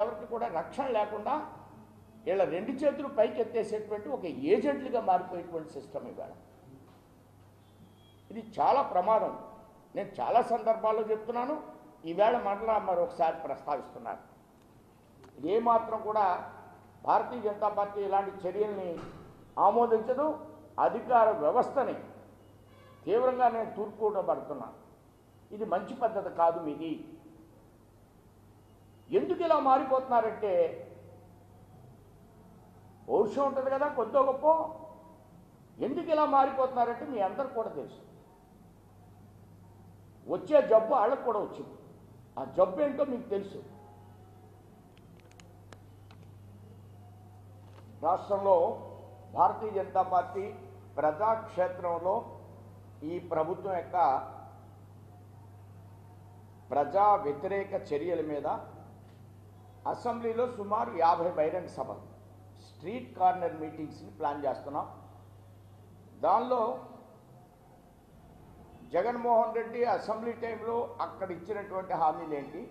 ఎవరికి కూడా రక్షణ లేకుండా వీళ్ళ రెండు చేతులు పైకి ఎత్తేసేటువంటి ఒక ఏజెంట్లుగా మారిపోయేటువంటి సిస్టమ్ ఇవాళ ఇది చాలా ప్రమాదం నేను చాలా సందర్భాల్లో చెప్తున్నాను ఈవేళ మరలా మరొకసారి ప్రస్తావిస్తున్నాను ఏ మాత్రం కూడా భారతీయ జనతా పార్టీ ఇలాంటి చర్యల్ని ఆమోదించదు అధికార వ్యవస్థని తీవ్రంగా నేను తూర్పుపడుతున్నాను ఇది మంచి పద్ధతి కాదు మీది ఎందుకు ఇలా మారిపోతున్నారంటే పౌరుషం ఉంటుంది కదా కొద్దో గొప్ప ఎందుకు ఇలా మారిపోతున్నారంటే మీ అందరికి కూడా తెలుసు వచ్చే జబ్బు వాళ్ళకు కూడా వచ్చింది ఆ జబ్బు ఏంటో మీకు తెలుసు రాష్ట్రంలో భారతీయ జనతా పార్టీ ప్రజాక్షేత్రంలో ఈ ప్రభుత్వం యొక్క ప్రజా వ్యతిరేక చర్యల మీద అసెంబ్లీలో సుమారు యాభై బహిరంగ సభలు స్ట్రీట్ కార్నర్ మీటింగ్స్ని ప్లాన్ చేస్తున్నాం దానిలో జగన్మోహన్ రెడ్డి అసెంబ్లీ టైంలో అక్కడ ఇచ్చినటువంటి హామీలు ఏంటి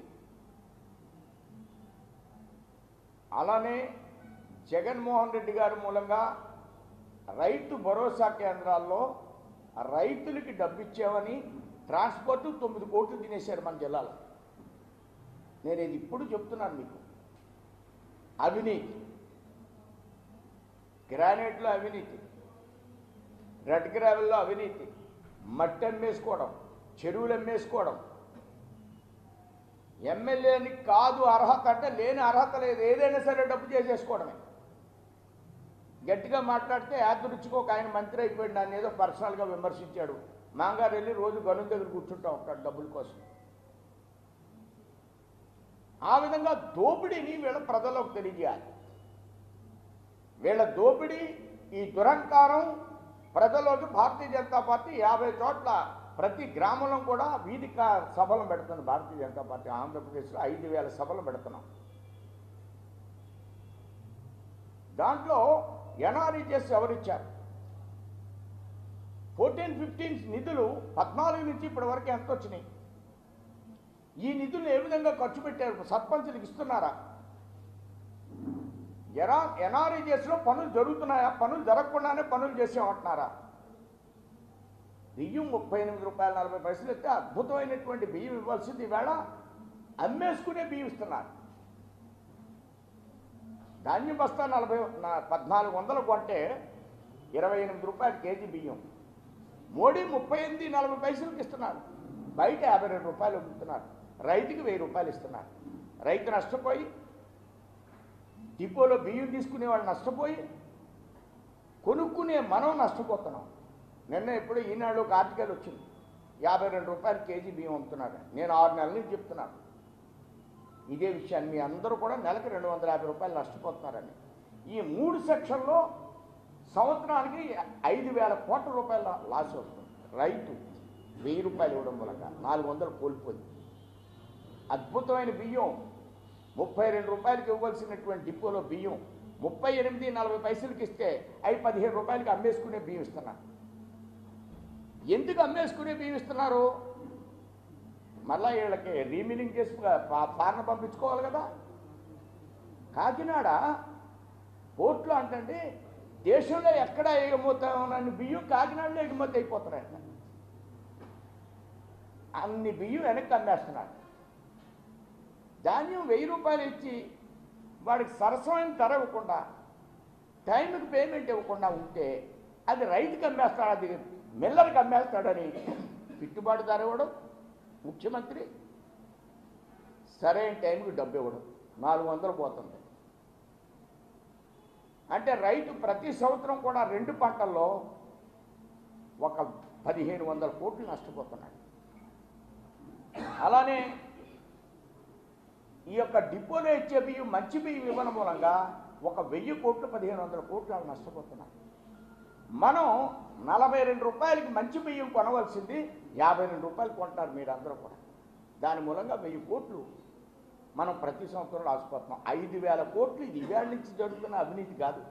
అలానే జగన్మోహన్ రెడ్డి గారి మూలంగా రైతు భరోసా కేంద్రాల్లో రైతులకి డబ్బు ఇచ్చామని ట్రాన్స్పోర్ట్ తొమ్మిది కోట్లు తినేశారు మన జిల్లాలో నేను ఇది ఇప్పుడు చెప్తున్నాను మీకు అవినీతి గ్రానైట్లో అవినీతి రెడ్ గ్రావెల్లో అవినీతి మట్టి అమ్మేసుకోవడం చెరువులు అమ్మేసుకోవడం ఎమ్మెల్యేని కాదు అర్హత అంటే లేని అర్హత లేదు ఏదైనా సరే డబ్బు చేసేసుకోవడమే గట్టిగా మాట్లాడితే యాదృచ్ఛికి ఒక ఆయన మంత్రి అయిపోయాడు నన్ను ఏదో పర్సనల్గా విమర్శించాడు మాంగారు వెళ్ళి రోజు గనుల దగ్గర కూర్చుంటాం అక్కడ డబ్బుల కోసం ఆ విధంగా దోపిడీని వీళ్ళ ప్రజలకు తెలియజేయాలి వీళ్ళ దోపిడీ ఈ దురహంకారం ప్రజల్లోకి భారతీయ జనతా పార్టీ యాభై చోట్ల ప్రతి గ్రామంలో కూడా వీధి కా- సభలు పెడుతుంది భారతీయ జనతా పార్టీ ఆంధ్రప్రదేశ్లో ఐదు వేల సభలు పెడుతున్నాం దాంట్లో ఎన్ఆర్ఈజెస్ ఎవరిచ్చారు ఫోర్టీన్ ఫిఫ్టీన్ నిధులు పద్నాలుగు నుంచి ఇప్పటి వరకు ఎంత వచ్చినాయి ఈ నిధులు ఏ విధంగా ఖర్చు పెట్టారు సర్పంచులకు ఇస్తున్నారా ఎరా ఎన్ఆర్ఈజెస్లో పనులు జరుగుతున్నాయా పనులు జరగకుండానే పనులు చేసామంటున్నారా బియ్యం ముప్పై ఎనిమిది రూపాయల నలభై పైసలు ఇస్తే అద్భుతమైనటువంటి బియ్యం ఇవ్వాల్సింది ఈవేళ అమ్మేసుకునే బియ్యం ఇస్తున్నారు ధాన్యం బస్తా నలభై నా- పద్నాలుగు వందలు కొంటే ఇరవై ఎనిమిది రూపాయలు కేజీ బియ్యం మోడీ ముప్పై ఎనిమిది నలభై పైసలకి ఇస్తున్నారు బయట యాభై రెండు రూపాయలు అమ్ముతున్నారు రైతుకి వెయ్యి రూపాయలు ఇస్తున్నారు రైతు నష్టపోయి డిపోలో బియ్యం తీసుకునే వాళ్ళు నష్టపోయి కొనుక్కునే మనం నష్టపోతున్నాం నిన్న ఎప్పుడు ఈనాడు ఒక ఆర్టికల్ వచ్చింది యాభై రెండు రూపాయలు కేజీ బియ్యం అమ్ముతున్నారు నేను ఆరు నెలల నుంచి చెప్తున్నాను ఇదే విషయాన్ని మీ అందరూ కూడా నెలకు రెండు వందల యాభై రూపాయలు నష్టపోతున్నారని ఈ మూడు సెక్షన్లో సంవత్సరానికి ఐదు వేల కోట్ల రూపాయల లాస్ వస్తుంది రైతు వెయ్యి రూపాయలు ఇవ్వడం మూలంగా నాలుగు వందలు కోల్పోయింది అద్భుతమైన బియ్యం ముప్పై రెండు రూపాయలకి ఇవ్వాల్సినటువంటి డిపోలో బియ్యం ముప్పై ఎనిమిది నలభై పైసలకి ఇస్తే అవి పదిహేను రూపాయలకి అమ్మేసుకునే బియ్యం ఇస్తున్నారు ఎందుకు అమ్మేసుకునే బియ్యం ఇస్తున్నారు మళ్ళా వీళ్ళకి రీమిలింగ్ చేసి ఫారెన్ పంపించుకోవాలి కదా కాకినాడ పోర్ట్లో అంటే దేశంలో ఎక్కడ ఎగుమవుతామని బియ్యం కాకినాడలో ఎగుమతి అయిపోతున్నాయంట అన్ని బియ్యం వెనక్కి అమ్మేస్తున్నారు ధాన్యం వెయ్యి రూపాయలు ఇచ్చి వాడికి సరసమైన ధర ఇవ్వకుండా టైంకి పేమెంట్ ఇవ్వకుండా ఉంటే అది రైతుకి అమ్మేస్తాడు అది మిల్లర్కి అమ్మేస్తాడని గిట్టుబాటు ధర ఇవ్వడం ముఖ్యమంత్రి సరైన టైంకి డబ్బు ఇవ్వడం నాలుగు వందలు పోతుంది అంటే రైతు ప్రతి సంవత్సరం కూడా రెండు పంటల్లో ఒక పదిహేను వందల కోట్లు నష్టపోతున్నాడు అలానే ఈ యొక్క డిపోలో ఇచ్చే బియ్యం మంచి బియ్యం ఇవ్వడం మూలంగా ఒక వెయ్యి కోట్లు పదిహేను వందల కోట్లు వాళ్ళు నష్టపోతున్నారు మనం నలభై రెండు రూపాయలకి మంచి బియ్యం కొనవలసింది యాభై రెండు రూపాయలు కొంటారు మీరు అందరూ కూడా దాని మూలంగా వెయ్యి కోట్లు మనం ప్రతి సంవత్సరం రాసిపోతున్నాం ఐదు వేల కోట్లు ఇది ఈవేళ నుంచి జరుగుతున్న అవినీతి కాదు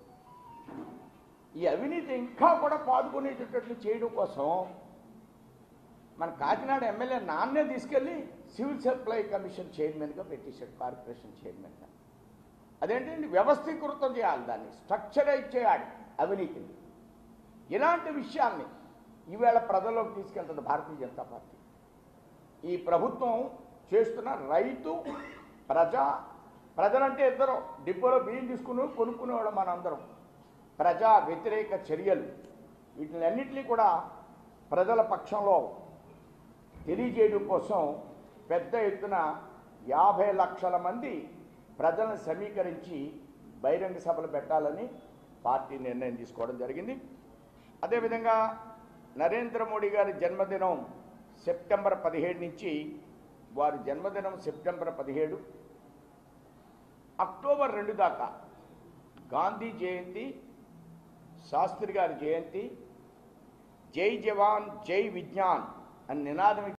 ఈ అవినీతి ఇంకా కూడా పాల్గొనేటట్లు చేయడం కోసం మన కాకినాడ ఎమ్మెల్యే నాన్నే తీసుకెళ్ళి సివిల్ సప్లై కమిషన్ చైర్మన్గా పెట్టేశాడు కార్పొరేషన్ చైర్మన్గా అదేంటండి వ్యవస్థీకృతం చేయాలి దాన్ని స్ట్రక్చరైజ్ చేయాలి అవినీతిని ఇలాంటి విషయాల్ని ఈవేళ ప్రజల్లోకి తీసుకెళ్తుంది భారతీయ జనతా పార్టీ ఈ ప్రభుత్వం చేస్తున్న రైతు ప్రజా ప్రజలంటే ఇద్దరు డిపోలో బియ్యం తీసుకుని కొనుక్కునేవాడు మనందరం ప్రజా వ్యతిరేక చర్యలు వీటినన్నింటినీ కూడా ప్రజల పక్షంలో తెలియజేయడం కోసం పెద్ద ఎత్తున యాభై లక్షల మంది ప్రజలను సమీకరించి బహిరంగ సభలు పెట్టాలని పార్టీ నిర్ణయం తీసుకోవడం జరిగింది అదేవిధంగా నరేంద్ర మోడీ గారి జన్మదినం సెప్టెంబర్ పదిహేడు నుంచి వారి జన్మదినం సెప్టెంబర్ పదిహేడు అక్టోబర్ రెండు దాకా గాంధీ జయంతి శాస్త్రి గారి జయంతి జై జవాన్ జై విజ్ఞాన్ అని నినాదం